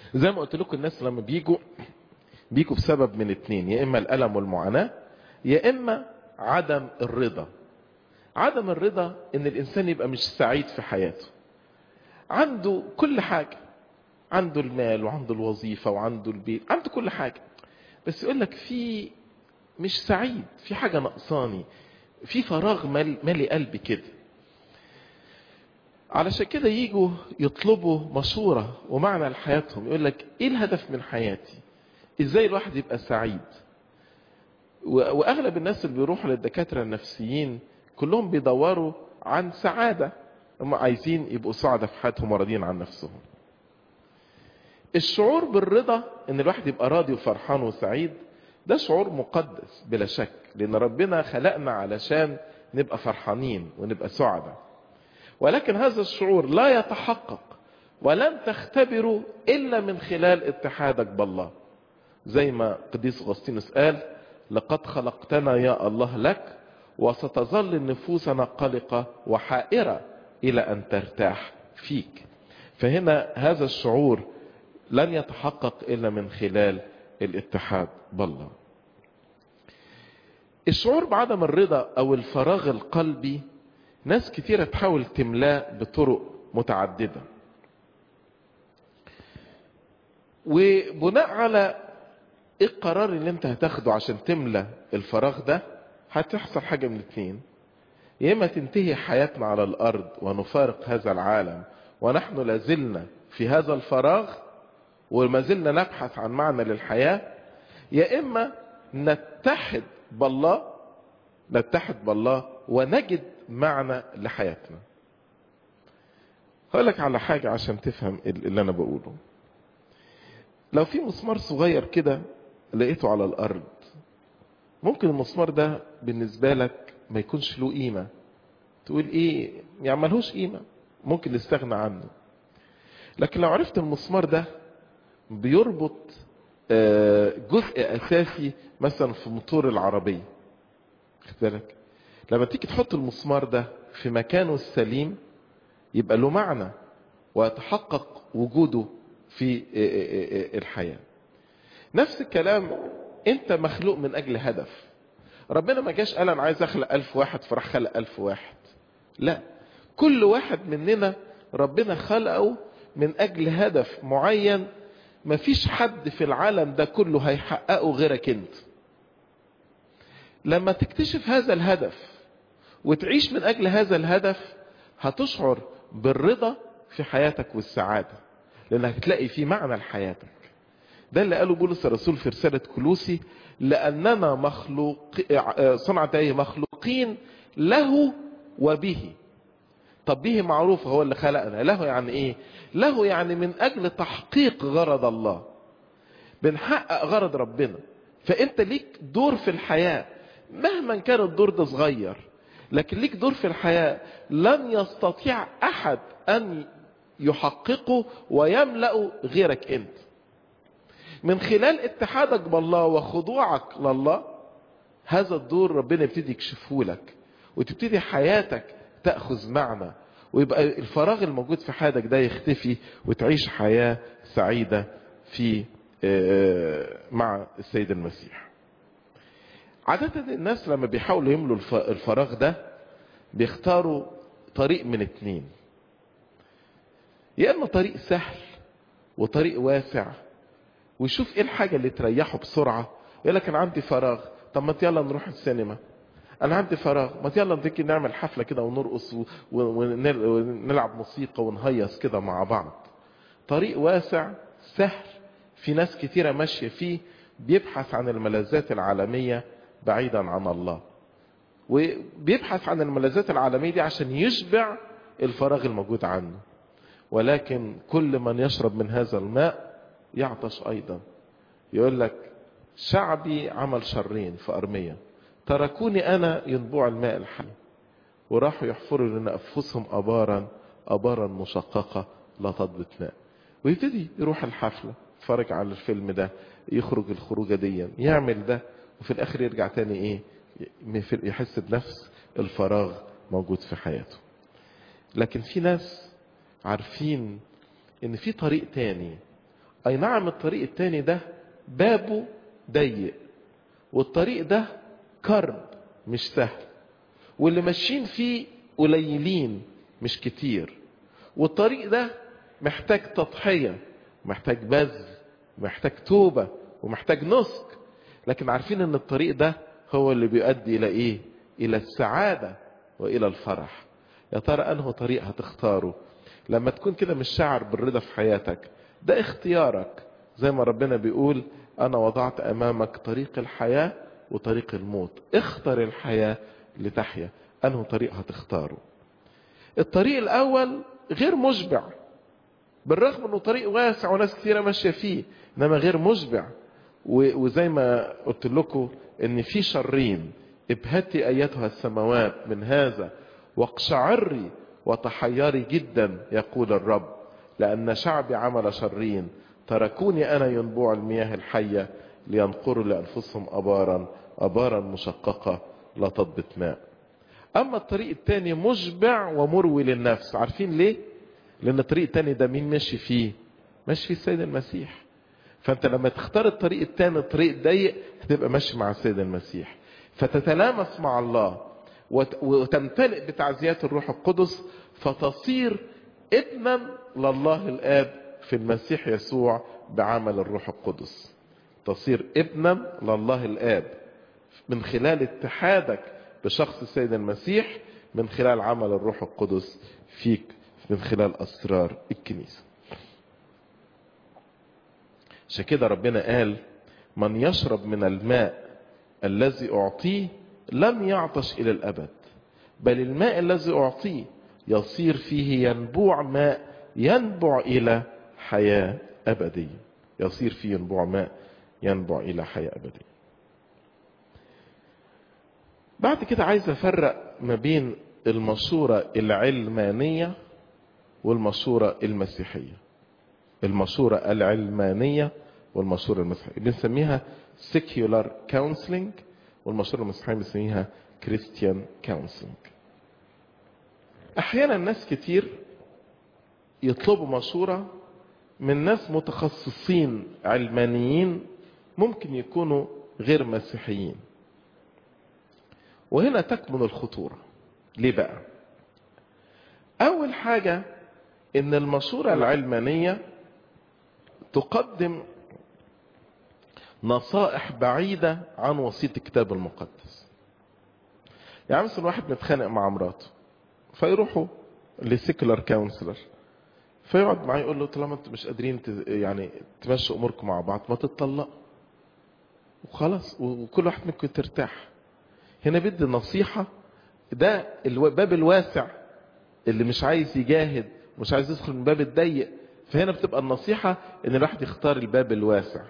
زي ما قلت لكم الناس لما بيجوا بيجوا بسبب من اتنين يا اما الالم والمعاناة يا اما عدم الرضا عدم الرضا ان الانسان يبقى مش سعيد في حياته عنده كل حاجة عنده المال وعنده الوظيفة وعنده البيت عنده كل حاجة بس يقول لك في مش سعيد في حاجة نقصاني في فراغ مال مالي قلبي كده علشان كده يجوا يطلبوا مشورة ومعنى لحياتهم يقول لك ايه الهدف من حياتي ازاي الواحد يبقى سعيد واغلب الناس اللي بيروحوا للدكاترة النفسيين كلهم بيدوروا عن سعادة هم عايزين يبقوا سعداء في حياتهم وراضيين عن نفسهم الشعور بالرضا ان الواحد يبقى راضي وفرحان وسعيد ده شعور مقدس بلا شك لان ربنا خلقنا علشان نبقى فرحانين ونبقى سعداء ولكن هذا الشعور لا يتحقق ولن تختبره الا من خلال اتحادك بالله زي ما قديس اغسطينوس قال لقد خلقتنا يا الله لك وستظل نفوسنا قلقه وحائره الى ان ترتاح فيك فهنا هذا الشعور لن يتحقق الا من خلال الاتحاد بالله الشعور بعدم الرضا او الفراغ القلبي ناس كثيرة تحاول تملاه بطرق متعددة وبناء على ايه القرار اللي انت هتاخده عشان تملى الفراغ ده هتحصل حاجة من اتنين يا اما تنتهي حياتنا على الارض ونفارق هذا العالم ونحن لازلنا في هذا الفراغ وما زلنا نبحث عن معنى للحياة يا اما نتحد بالله نتحد بالله ونجد معنى لحياتنا هقول لك على حاجة عشان تفهم اللي انا بقوله لو في مسمار صغير كده لقيته على الارض ممكن المسمار ده بالنسبة لك ما يكونش له قيمة تقول ايه يعني ملهوش قيمة ممكن نستغنى عنه لكن لو عرفت المسمار ده بيربط جزء اساسي مثلا في موتور العربية خد بالك لما تيجي تحط المسمار ده في مكانه السليم يبقى له معنى ويتحقق وجوده في الحياة نفس الكلام انت مخلوق من اجل هدف ربنا ما جاش قال انا عايز اخلق الف واحد فراح خلق الف واحد لا كل واحد مننا ربنا خلقه من اجل هدف معين مفيش حد في العالم ده كله هيحققه غيرك انت لما تكتشف هذا الهدف وتعيش من اجل هذا الهدف هتشعر بالرضا في حياتك والسعادة لانك هتلاقي في معنى لحياتك ده اللي قاله بولس الرسول في رسالة كلوسي لأننا مخلوق صنعة ايه مخلوقين له وبه طب به معروف هو اللي خلقنا له يعني ايه له يعني من اجل تحقيق غرض الله بنحقق غرض ربنا فانت ليك دور في الحياة مهما كان الدور ده صغير لكن ليك دور في الحياة لن يستطيع احد ان يحققه ويملأ غيرك انت من خلال اتحادك بالله وخضوعك لله هذا الدور ربنا يبتدي يكشفه لك وتبتدي حياتك تأخذ معنى ويبقى الفراغ الموجود في حياتك ده يختفي وتعيش حياة سعيدة في مع السيد المسيح عادة الناس لما بيحاولوا يملوا الفراغ ده بيختاروا طريق من اتنين يا اما طريق سهل وطريق واسع ويشوف ايه الحاجة اللي تريحه بسرعة يقول لك انا عندي فراغ طب ما يلا نروح السينما انا عندي فراغ ما يلا نيجي نعمل حفلة كده ونرقص ونلعب موسيقى ونهيص كده مع بعض طريق واسع سهل في ناس كتيرة ماشية فيه بيبحث عن الملذات العالمية بعيدا عن الله وبيبحث عن الملذات العالمية دي عشان يشبع الفراغ الموجود عنه ولكن كل من يشرب من هذا الماء يعطش ايضا يقول لك شعبي عمل شرين في ارمية تركوني انا ينبوع الماء الحي وراحوا يحفروا لانفسهم ابارا ابارا مشققة لا تضبط ماء ويبتدي يروح الحفلة يتفرج على الفيلم ده يخرج الخروجة دي يعمل ده وفي الاخر يرجع تاني ايه يحس بنفس الفراغ موجود في حياته لكن في ناس عارفين ان في طريق تاني اي نعم الطريق التاني ده بابه ضيق والطريق ده كرب مش سهل واللي ماشيين فيه قليلين مش كتير والطريق ده محتاج تضحية محتاج بذل محتاج توبة ومحتاج نسك لكن عارفين ان الطريق ده هو اللي بيؤدي الى ايه الى السعادة والى الفرح يا ترى انه طريق هتختاره لما تكون كده مش شاعر بالرضا في حياتك ده اختيارك زي ما ربنا بيقول انا وضعت امامك طريق الحياة وطريق الموت اختر الحياة لتحيا انه طريق هتختاره الطريق الاول غير مشبع بالرغم انه طريق واسع وناس كثيرة ماشية فيه انما غير مشبع وزي ما قلت لكم ان في شرين ابهتي ايتها السماوات من هذا واقشعري وتحيري جدا يقول الرب لان شعبي عمل شرين تركوني انا ينبوع المياه الحية لينقروا لانفسهم ابارا ابارا مشققة لا تضبط ماء اما الطريق الثاني مشبع ومروي للنفس عارفين ليه لان الطريق الثاني ده مين ماشي فيه ماشي فيه السيد المسيح فانت لما تختار الطريق الثاني الطريق ضيق هتبقى ماشي مع السيد المسيح فتتلامس مع الله وتمتلئ بتعزيات الروح القدس فتصير ابنا لله الاب في المسيح يسوع بعمل الروح القدس تصير ابنا لله الاب من خلال اتحادك بشخص السيد المسيح من خلال عمل الروح القدس فيك من خلال اسرار الكنيسه عشان كده ربنا قال من يشرب من الماء الذي اعطيه لم يعطش الى الابد بل الماء الذي اعطيه يصير فيه ينبوع ماء ينبع الى حياه ابديه يصير فيه ينبوع ماء ينبع الى حياه ابديه بعد كده عايز افرق ما بين المشوره العلمانيه والمشوره المسيحيه المشورة العلمانية والمشورة المسيحية بنسميها secular counseling والمشورة المسيحية بنسميها Christian counseling أحيانا ناس كتير يطلبوا مشورة من ناس متخصصين علمانيين ممكن يكونوا غير مسيحيين وهنا تكمن الخطورة ليه بقى أول حاجة إن المشورة العلمانية تقدم نصائح بعيدة عن وسيط الكتاب المقدس يعني مثلا واحد متخانق مع مراته فيروحوا لسيكولار كونسلر فيقعد معاه يقول له طالما انتوا مش قادرين يعني تمشوا اموركم مع بعض ما تتطلقوا وخلاص وكل واحد منكم ترتاح هنا بدي نصيحة ده الباب الواسع اللي مش عايز يجاهد مش عايز يدخل من باب الضيق فهنا بتبقى النصيحة ان الواحد يختار الباب الواسع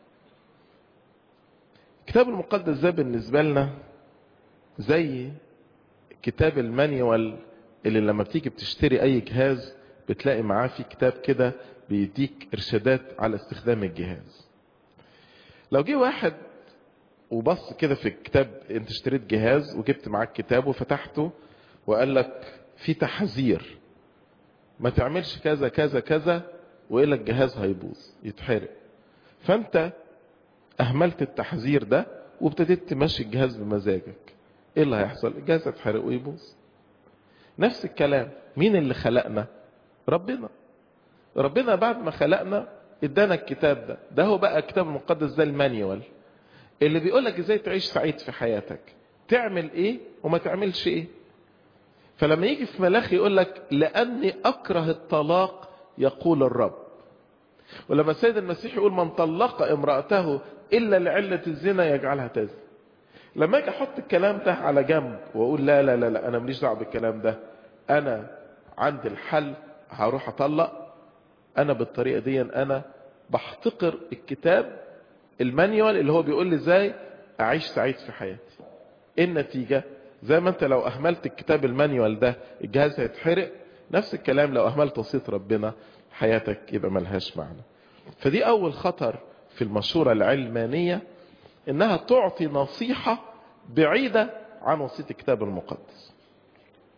الكتاب المقدس ده بالنسبة لنا زي كتاب المانيوال اللي لما بتيجي بتشتري اي جهاز بتلاقي معاه في كتاب كده بيديك ارشادات على استخدام الجهاز لو جه واحد وبص كده في الكتاب انت اشتريت جهاز وجبت معاك كتاب وفتحته وقال لك في تحذير ما تعملش كذا كذا كذا والا الجهاز هيبوظ يتحرق فانت اهملت التحذير ده وابتديت تمشي الجهاز بمزاجك ايه اللي هيحصل الجهاز هيتحرق ويبوظ نفس الكلام مين اللي خلقنا ربنا ربنا بعد ما خلقنا ادانا الكتاب ده ده هو بقى الكتاب المقدس ده المانيوال اللي بيقول لك ازاي تعيش سعيد في حياتك تعمل ايه وما تعملش ايه فلما يجي في ملاخي يقول لك لاني اكره الطلاق يقول الرب ولما السيد المسيح يقول من طلق امرأته الا لعلة الزنا يجعلها تزني لما اجي احط الكلام ده على جنب واقول لا لا لا لا انا ماليش دعوه بالكلام ده انا عندي الحل هروح اطلق انا بالطريقه دي انا بحتقر الكتاب المانيوال اللي هو بيقول لي ازاي اعيش سعيد في حياتي ايه النتيجه زي ما انت لو اهملت الكتاب المانيوال ده الجهاز هيتحرق نفس الكلام لو اهملت وصيه ربنا حياتك يبقى ملهاش معنى فدي اول خطر في المشورة العلمانية انها تعطي نصيحة بعيدة عن وصية الكتاب المقدس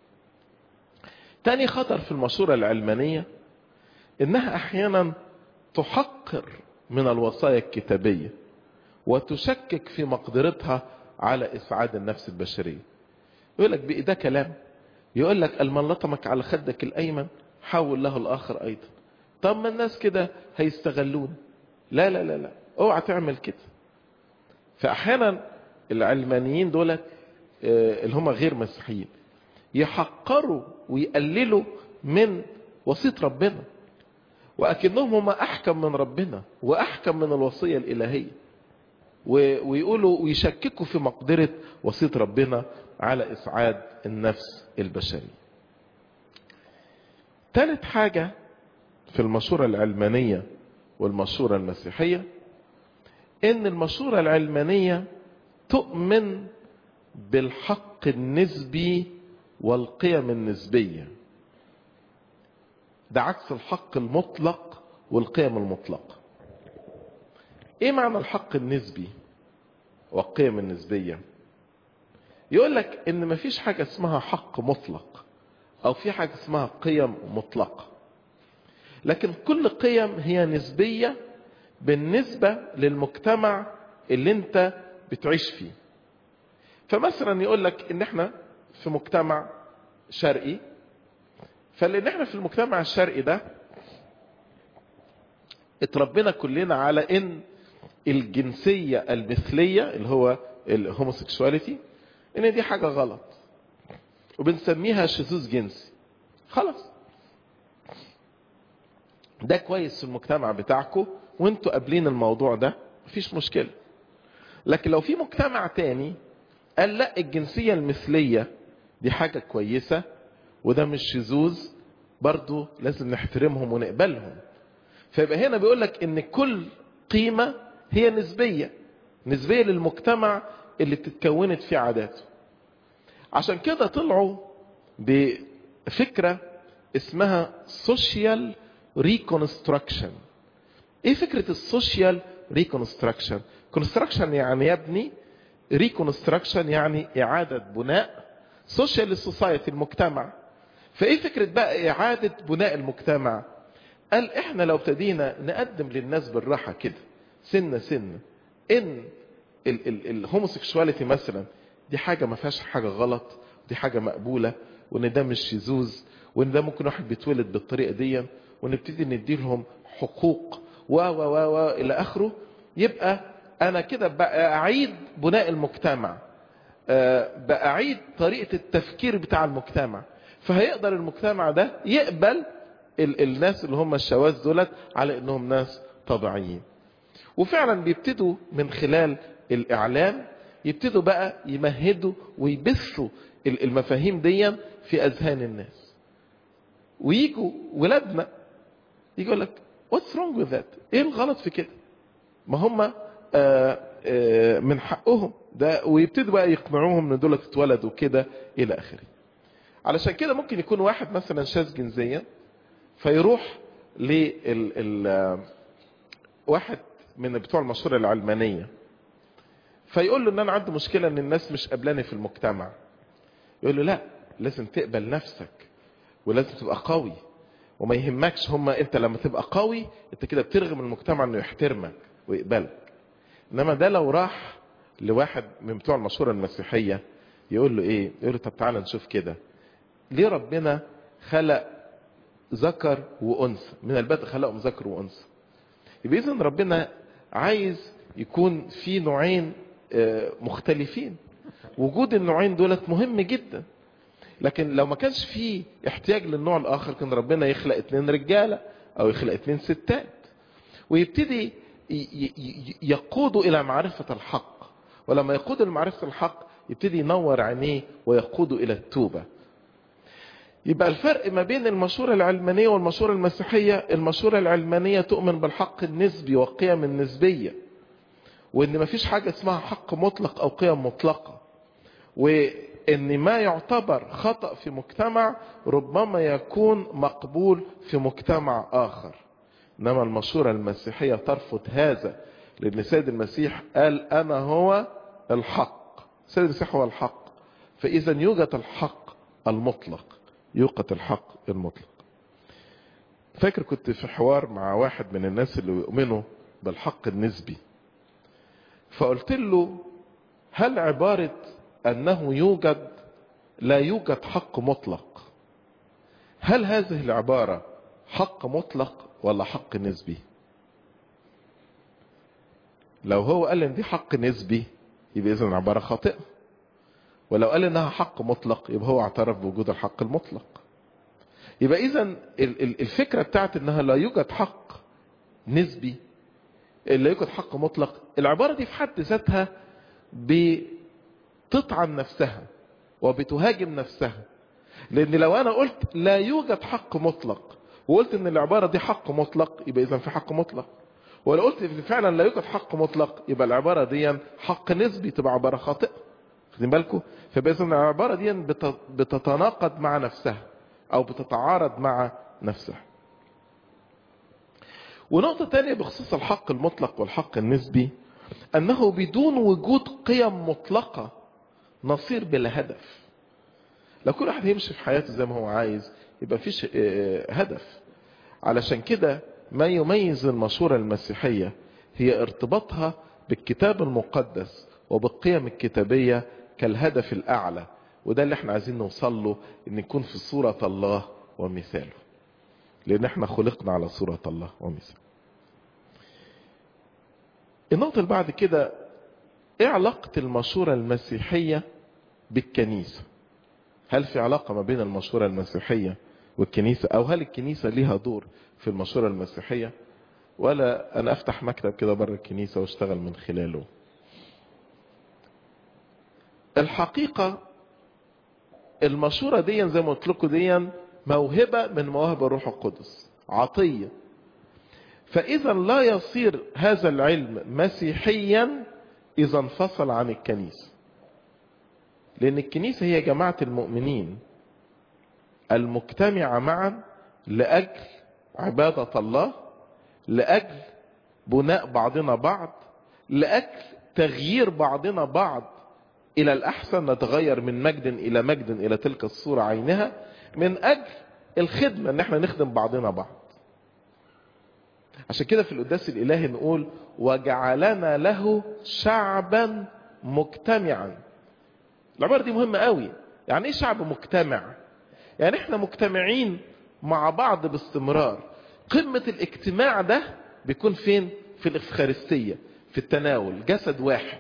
تاني خطر في المشورة العلمانية انها احيانا تحقر من الوصايا الكتابية وتشكك في مقدرتها على إسعاد النفس البشرية يقول لك بقى ده كلام يقول لك المن لطمك على خدك الأيمن حول له الآخر أيضا طب ما الناس كده هيستغلون لا لا لا لا اوعى تعمل كده فأحيانا العلمانيين دولت اللي هم غير مسيحيين يحقروا ويقللوا من وصية ربنا وأكنهم هم أحكم من ربنا وأحكم من الوصية الإلهية ويقولوا ويشككوا في مقدرة وصية ربنا على إسعاد النفس البشرية ثالث حاجة في المشورة العلمانية والمشورة المسيحية إن المشورة العلمانية تؤمن بالحق النسبي والقيم النسبية ده عكس الحق المطلق والقيم المطلقة ايه معنى الحق النسبي والقيم النسبية يقول لك ان مفيش حاجة اسمها حق مطلق او في حاجة اسمها قيم مطلقة لكن كل قيم هي نسبية بالنسبة للمجتمع اللي انت بتعيش فيه فمثلا يقول لك ان احنا في مجتمع شرقي فلان احنا في المجتمع الشرقي ده اتربينا كلنا على ان الجنسية المثلية اللي هو الهوموسيكشواليتي ان دي حاجة غلط وبنسميها شذوذ جنسي خلاص ده كويس في المجتمع بتاعكم وانتوا قابلين الموضوع ده مفيش مشكلة لكن لو في مجتمع تاني قال لا الجنسية المثلية دي حاجة كويسة وده مش شذوذ برضو لازم نحترمهم ونقبلهم فيبقى هنا بيقول لك ان كل قيمة هي نسبية نسبية للمجتمع اللي بتتكونت فيه عاداته عشان كده طلعوا بفكرة اسمها social reconstruction ايه فكرة السوشيال ريكونستراكشن كونستراكشن يعني يبني ريكونستراكشن يعني اعادة بناء سوشيال سوسايتي المجتمع فايه فكرة بقى اعادة بناء المجتمع قال احنا لو ابتدينا نقدم للناس بالراحة كده سنة سنة ان الهوموسيكشواليتي مثلا دي حاجة ما فيهاش حاجة غلط دي حاجة مقبولة وان ده مش شذوذ وان ده ممكن واحد بيتولد بالطريقة دي ونبتدي نديلهم حقوق و و و و الى اخره يبقى انا كده باعيد بناء المجتمع باعيد طريقة التفكير بتاع المجتمع فهيقدر المجتمع ده يقبل ال الناس اللي هم الشواذ دولت على انهم ناس طبيعيين وفعلا بيبتدوا من خلال الاعلام يبتدوا بقى يمهدوا ويبثوا المفاهيم دي في اذهان الناس ويجوا ولادنا يجي يقول لك what's wrong with that ايه الغلط في كده ما هم آآ آآ من حقهم ده ويبتدوا بقى يقنعوهم ان دول اتولدوا كده الى اخره علشان كده ممكن يكون واحد مثلا شاذ جنسيا فيروح لل واحد من بتوع المشورة العلمانية فيقول له ان انا عندي مشكلة ان الناس مش قبلاني في المجتمع يقول له لا لازم تقبل نفسك ولازم تبقى قوي وما يهمكش هما انت لما تبقى قوي انت كده بترغم المجتمع انه يحترمك ويقبلك انما ده لو راح لواحد من بتوع المشورة المسيحية يقول له ايه يقول له طب تعالى نشوف كده ليه ربنا خلق ذكر وانثى من البدء خلقهم ذكر وانثى يبقى اذا ربنا عايز يكون في نوعين مختلفين وجود النوعين دولت مهم جدا لكن لو ما كانش في احتياج للنوع الاخر كان ربنا يخلق اتنين رجاله او يخلق اتنين ستات ويبتدي يقودوا الى معرفه الحق ولما يقودوا لمعرفه الحق يبتدي ينور عينيه ويقودوا الى التوبه يبقى الفرق ما بين المشورة العلمانية والمشورة المسيحية المشورة العلمانية تؤمن بالحق النسبي والقيم النسبية وان ما فيش حاجة اسمها حق مطلق او قيم مطلقة وان ما يعتبر خطأ في مجتمع ربما يكون مقبول في مجتمع اخر انما المشورة المسيحية ترفض هذا لان السيد المسيح قال انا هو الحق السيد المسيح هو الحق فاذا يوجد الحق المطلق يوقت الحق المطلق فاكر كنت في حوار مع واحد من الناس اللي يؤمنوا بالحق النسبي فقلت له هل عبارة أنه يوجد لا يوجد حق مطلق هل هذه العبارة حق مطلق ولا حق نسبي لو هو قال ان دي حق نسبي يبقى اذا عبارة خاطئة ولو قال انها حق مطلق يبقى هو اعترف بوجود الحق المطلق يبقى اذا الفكرة بتاعت انها لا يوجد حق نسبي لا يوجد حق مطلق العبارة دي في حد ذاتها بتطعن نفسها وبتهاجم نفسها لان لو انا قلت لا يوجد حق مطلق وقلت ان العبارة دي حق مطلق يبقى اذا في حق مطلق ولو قلت فعلا لا يوجد حق مطلق يبقى العبارة دي حق نسبي تبقى عبارة خاطئة خدين بالكم فبقى اذا العبارة دي بتتناقض مع نفسها او بتتعارض مع نفسها ونقطة تانية بخصوص الحق المطلق والحق النسبي انه بدون وجود قيم مطلقة نصير بلا هدف لو كل واحد يمشي في حياته زي ما هو عايز يبقى فيش هدف علشان كده ما يميز المشورة المسيحية هي ارتباطها بالكتاب المقدس وبالقيم الكتابية كالهدف الأعلى وده اللي احنا عايزين نوصل له ان نكون في صورة الله ومثاله لان احنا خلقنا على صورة الله ومثاله النقطة اللي بعد كده ايه علاقة المشورة المسيحية بالكنيسة هل في علاقة ما بين المشورة المسيحية والكنيسة او هل الكنيسة ليها دور في المشورة المسيحية ولا انا افتح مكتب كده بره الكنيسة واشتغل من خلاله الحقيقة المشورة دي زي ما قلت لكم دي موهبة من مواهب الروح القدس عطية فإذا لا يصير هذا العلم مسيحيا إذا انفصل عن الكنيسة لأن الكنيسة هي جماعة المؤمنين المجتمعة معا لأجل عبادة الله لأجل بناء بعضنا بعض لأجل تغيير بعضنا بعض إلى الأحسن نتغير من مجد إلى مجد إلى تلك الصورة عينها من أجل الخدمة إن احنا نخدم بعضنا بعض عشان كده في القداس الإلهي نقول وجعلنا له شعبا مجتمعا العبارة دي مهمة قوي يعني ايه شعب مجتمع يعني احنا مجتمعين مع بعض باستمرار قمة الاجتماع ده بيكون فين في الافخارستية في التناول جسد واحد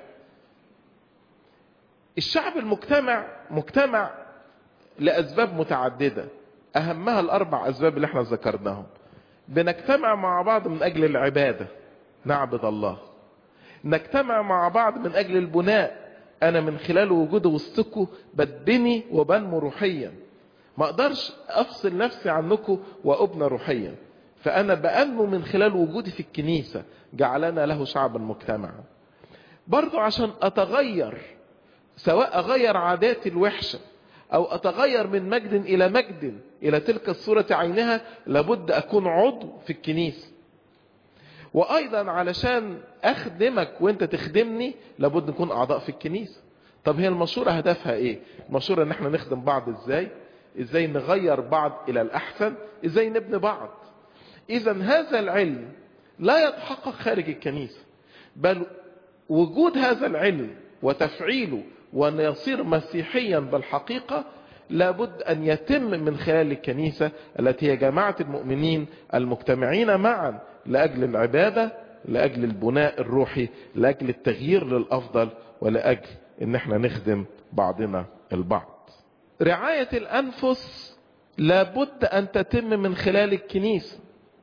الشعب المجتمع مجتمع لأسباب متعددة أهمها الأربع أسباب اللي احنا ذكرناهم بنجتمع مع بعض من أجل العبادة نعبد الله نجتمع مع بعض من أجل البناء أنا من خلال وجود وسطكم بتبني وبنمو روحيا ما أقدرش أفصل نفسي عنكم وأبنى روحيا فأنا بأنمو من خلال وجودي في الكنيسة جعلنا له شعبا مجتمعا برضو عشان أتغير سواء أغير عاداتي الوحشة أو أتغير من مجد إلى مجد إلى تلك الصورة عينها لابد أكون عضو في الكنيسة وأيضا علشان أخدمك وأنت تخدمني لابد نكون أعضاء في الكنيسة طب هي المشورة هدفها إيه المشورة إن احنا نخدم بعض إزاي إزاي نغير بعض إلى الأحسن إزاي نبني بعض إذا هذا العلم لا يتحقق خارج الكنيسة بل وجود هذا العلم وتفعيله وأن يصير مسيحيا بالحقيقة لابد أن يتم من خلال الكنيسة التي هي جماعة المؤمنين المجتمعين معا لأجل العبادة لأجل البناء الروحي لأجل التغيير للأفضل ولأجل أن احنا نخدم بعضنا البعض رعاية الأنفس لابد أن تتم من خلال الكنيسة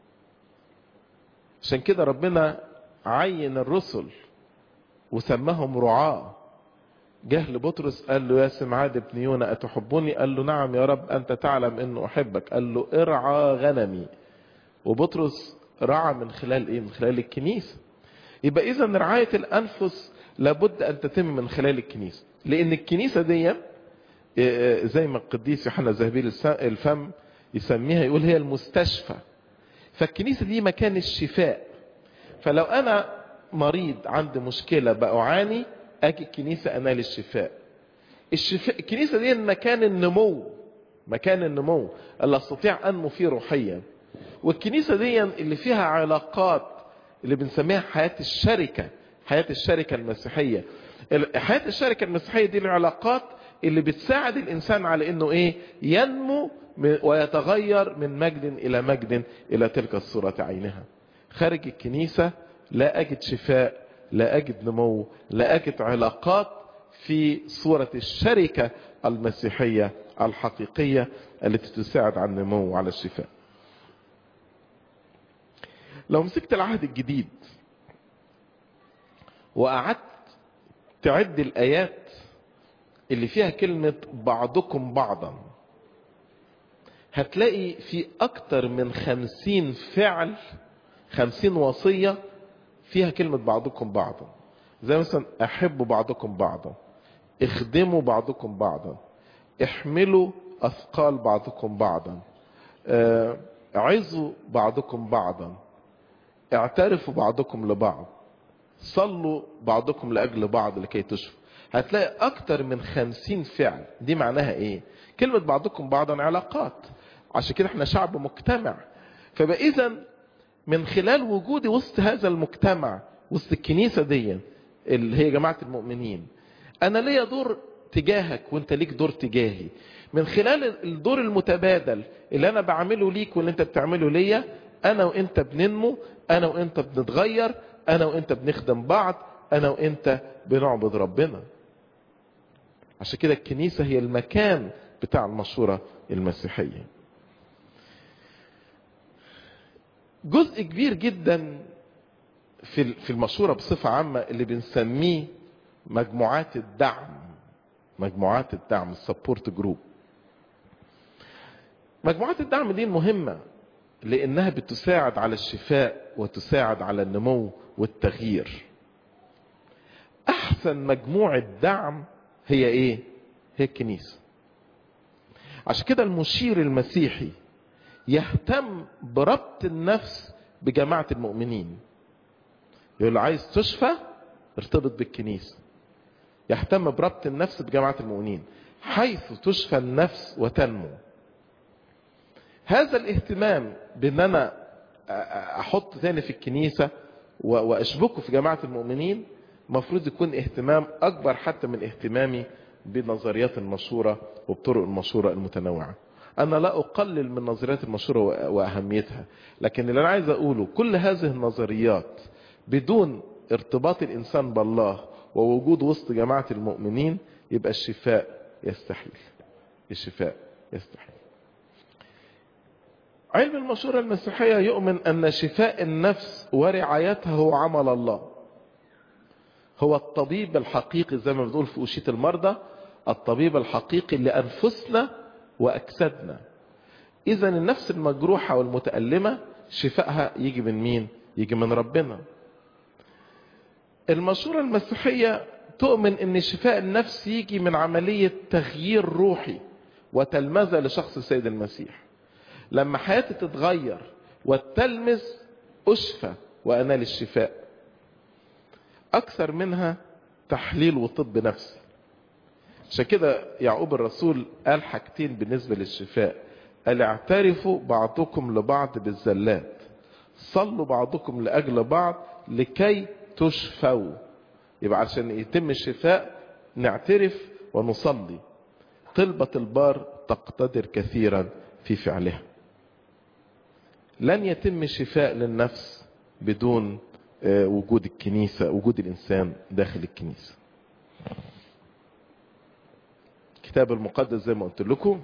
عشان كده ربنا عين الرسل وسماهم رعاه جه لبطرس قال له يا سمعاد ابن يونا أتحبني قال له نعم يا رب أنت تعلم أنه أحبك قال له ارعى غنمي وبطرس رعى من خلال إيه من خلال الكنيسة يبقى إذا رعاية الأنفس لابد أن تتم من خلال الكنيسة لأن الكنيسة دي زي ما القديس يوحنا زهبيل الفم يسميها يقول هي المستشفى فالكنيسة دي مكان الشفاء فلو أنا مريض عندي مشكلة بأعاني اجي الكنيسة انال الشفاء الشفاء الكنيسة دي مكان النمو مكان النمو اللي استطيع انمو فيه روحيا والكنيسة دي اللي فيها علاقات اللي بنسميها حياة الشركة حياة الشركة المسيحية حياة الشركة المسيحية دي العلاقات اللي بتساعد الإنسان على إنه إيه ينمو ويتغير من مجد إلى مجد إلى تلك الصورة عينها خارج الكنيسة لا أجد شفاء لا أجد نمو لا أجد علاقات في صورة الشركة المسيحية الحقيقية التي تساعد على النمو وعلى الشفاء لو مسكت العهد الجديد وقعدت تعد الآيات اللي فيها كلمة بعضكم بعضا هتلاقي في أكتر من خمسين فعل خمسين وصية فيها كلمة بعضكم بعضا زي مثلا أحبوا بعضكم بعضا اخدموا بعضكم بعضا احملوا أثقال بعضكم بعضا عظوا بعضكم بعضا اعترفوا بعضكم لبعض صلوا بعضكم لأجل بعض لكي تشفوا هتلاقي أكتر من خمسين فعل دي معناها إيه كلمة بعضكم بعضا علاقات عشان كده احنا شعب مجتمع فبقى إذا من خلال وجودي وسط هذا المجتمع وسط الكنيسة دي اللي هي جماعة المؤمنين أنا ليا دور تجاهك وانت ليك دور تجاهي من خلال الدور المتبادل اللي انا بعمله ليك واللي انت بتعمله ليا انا وانت بننمو انا وانت بنتغير انا وانت بنخدم بعض انا وانت بنعبد ربنا عشان كده الكنيسة هي المكان بتاع المشورة المسيحية جزء كبير جدا في في المشورة بصفة عامة اللي بنسميه مجموعات الدعم مجموعات الدعم السبورت جروب مجموعات الدعم دي مهمة لأنها بتساعد على الشفاء وتساعد على النمو والتغيير أحسن مجموعة دعم هي إيه؟ هي الكنيسة عشان كده المشير المسيحي يهتم بربط النفس بجماعة المؤمنين يقول له عايز تشفى ارتبط بالكنيسة يهتم بربط النفس بجماعة المؤمنين حيث تشفى النفس وتنمو هذا الاهتمام بان انا احط تاني في الكنيسة واشبكه في جماعة المؤمنين مفروض يكون اهتمام اكبر حتى من اهتمامي بنظريات المشورة وبطرق المشورة المتنوعة انا لا اقلل من نظريات المشورة واهميتها لكن اللي انا عايز اقوله كل هذه النظريات بدون ارتباط الانسان بالله ووجود وسط جماعة المؤمنين يبقى الشفاء يستحيل الشفاء يستحيل علم المشورة المسيحية يؤمن أن شفاء النفس ورعايتها هو عمل الله هو الطبيب الحقيقي زي ما بنقول في أشية المرضى الطبيب الحقيقي لأنفسنا وأجسادنا إذا النفس المجروحة والمتألمة شفائها يجي من مين؟ يجي من ربنا المشورة المسيحية تؤمن ان شفاء النفس يجي من عملية تغيير روحي وتلمذة لشخص السيد المسيح لما حياتي تتغير وتلمس أشفى وأنال الشفاء أكثر منها تحليل وطب نفسي عشان كده يعقوب الرسول قال حاجتين بالنسبة للشفاء قال اعترفوا بعضكم لبعض بالزلات صلوا بعضكم لأجل بعض لكي تشفوا يبقى عشان يتم الشفاء نعترف ونصلي طلبة البار تقتدر كثيرا في فعلها لن يتم شفاء للنفس بدون وجود الكنيسة وجود الإنسان داخل الكنيسة الكتاب المقدس زي ما قلت لكم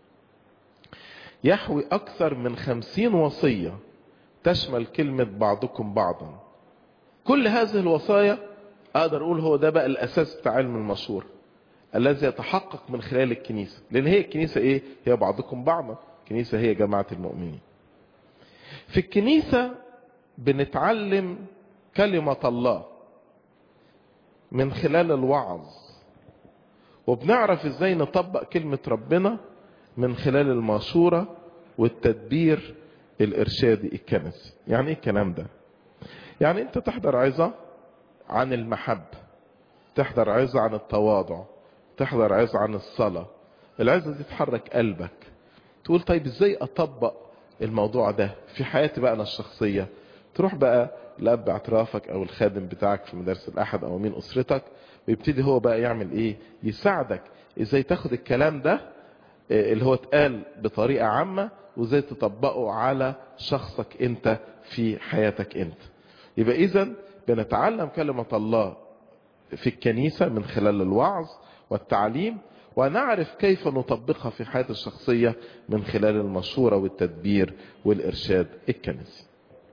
يحوي أكثر من خمسين وصية تشمل كلمة بعضكم بعضا كل هذه الوصايا أقدر أقول هو ده بقى الأساس بتاع علم المشورة الذي يتحقق من خلال الكنيسة لأن هي الكنيسة إيه؟ هي بعضكم بعضا الكنيسة هي جماعة المؤمنين في الكنيسة بنتعلم كلمة الله من خلال الوعظ وبنعرف ازاي نطبق كلمة ربنا من خلال المشورة والتدبير الارشادي الكنسي يعني ايه الكلام ده يعني انت تحضر عظة عن المحبة تحضر عظة عن التواضع تحضر عظة عن الصلاة العظة دي تحرك قلبك تقول طيب ازاي اطبق الموضوع ده في حياتي بقى انا الشخصية تروح بقى لأب اعترافك او الخادم بتاعك في مدارس الاحد او مين اسرتك ويبتدي هو بقى يعمل ايه يساعدك ازاي تاخد الكلام ده اللي هو اتقال بطريقة عامة وازاي تطبقه على شخصك انت في حياتك انت يبقى اذا بنتعلم كلمة الله في الكنيسة من خلال الوعظ والتعليم ونعرف كيف نطبقها في حياتي الشخصية من خلال المشورة والتدبير والإرشاد الكنسي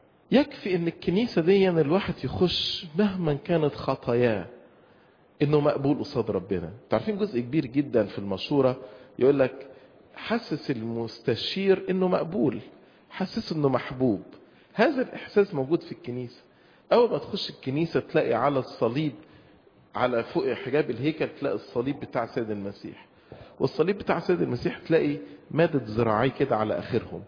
يكفي ان الكنيسة دي الواحد يخش مهما كانت خطاياه انه مقبول قصاد ربنا تعرفين جزء كبير جدا في المشورة يقول لك حسس المستشير انه مقبول حسس انه محبوب هذا الاحساس موجود في الكنيسة اول ما تخش الكنيسة تلاقي على الصليب على فوق حجاب الهيكل تلاقي الصليب بتاع سيد المسيح والصليب بتاع سيد المسيح تلاقي مادة ذراعيه كده على اخرهم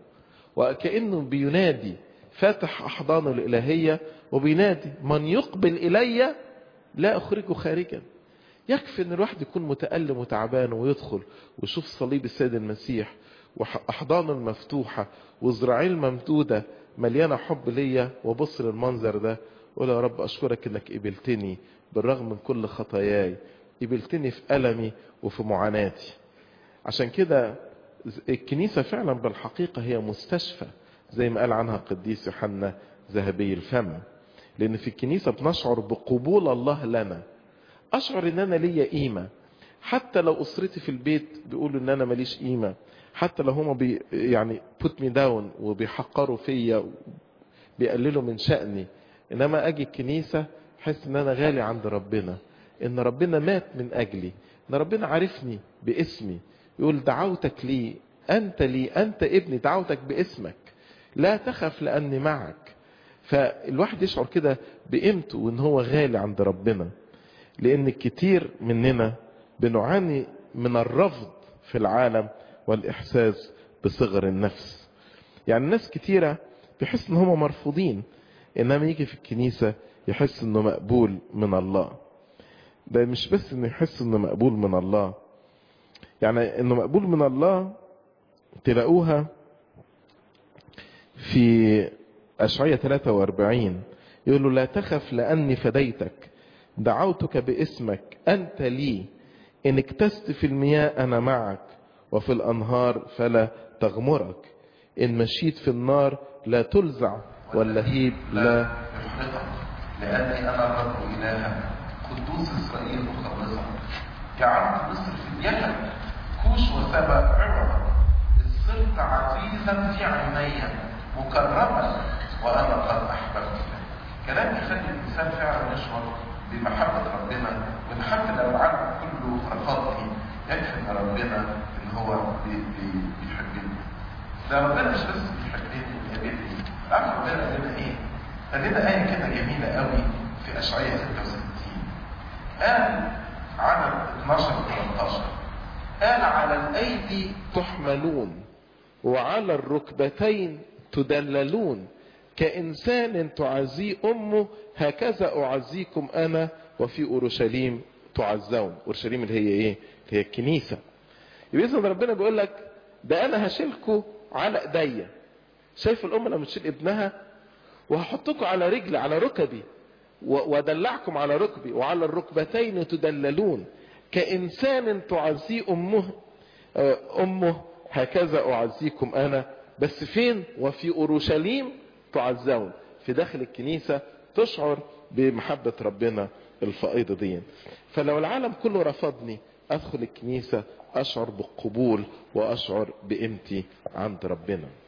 وكأنه بينادي فاتح احضانه الالهية وبينادي من يقبل الي لا اخرجه خارجا يكفي ان الواحد يكون متألم وتعبان ويدخل ويشوف صليب السيد المسيح واحضانه المفتوحة وذراعيه الممدودة مليانة حب ليا وبص للمنظر ده وقول يا رب اشكرك انك قبلتني بالرغم من كل خطاياي قبلتني في ألمي وفي معاناتي عشان كده الكنيسة فعلا بالحقيقة هي مستشفى زي ما قال عنها القديس يوحنا ذهبي الفم لأن في الكنيسة بنشعر بقبول الله لنا أشعر إن أنا ليا قيمة حتى لو أسرتي في البيت بيقولوا إن أنا ماليش قيمة حتى لو هما بي يعني put me down وبيحقروا فيا بيقللوا من شأني إنما أجي الكنيسة حس ان انا غالي عند ربنا ان ربنا مات من اجلي ان ربنا عارفني باسمي يقول دعوتك لي انت لي انت ابني دعوتك باسمك لا تخف لاني معك فالواحد يشعر كده بقيمته وان هو غالي عند ربنا لان كتير مننا بنعاني من الرفض في العالم والاحساس بصغر النفس يعني ناس كتيرة بيحس ان هم مرفوضين انما يجي في الكنيسة يحس انه مقبول من الله ده مش بس انه يحس انه مقبول من الله يعني انه مقبول من الله تلاقوها في اشعية 43 يقول له لا تخف لاني فديتك دعوتك باسمك انت لي ان اكتست في المياه انا معك وفي الانهار فلا تغمرك ان مشيت في النار لا تلزع واللهيب لا يحرقك لأني أنا الرب إلهك قدوس إسرائيل مخلصك جعلت مصر في اليمن كوش وسبأ عوضا صرت عزيزا في عيني مكرما وأنا قد أحببتك كلام يخلي الإنسان فعلا يشعر بمحبة ربنا وإن حتى لو العالم كله رفضني يكفي إن ربنا إن هو بي بي بيحبني ده ربنا مش بس بيحبني ويقابلني عارف ربنا قال لنا إيه؟ قال لنا آية كده جميلة قوي في أشعية 66 قال عدد 12 و 13 قال على الأيدي تحملون وعلى الركبتين تدللون كإنسان تعزيه أمه هكذا أعزيكم أنا وفي أورشليم تعزون أورشليم اللي هي إيه؟ اللي هي الكنيسة يبقى إذن ربنا بيقول لك ده أنا هشيلكوا على إيديا شايف الأم لما تشيل ابنها وهحطكم على رجلي على ركبي وادلعكم على ركبي وعلى الركبتين تدللون كإنسان تعزيه أمه أمه هكذا أعزيكم أنا بس فين وفي أورشليم تعزون في داخل الكنيسة تشعر بمحبة ربنا الفائضة دي فلو العالم كله رفضني أدخل الكنيسة أشعر بالقبول وأشعر بقيمتي عند ربنا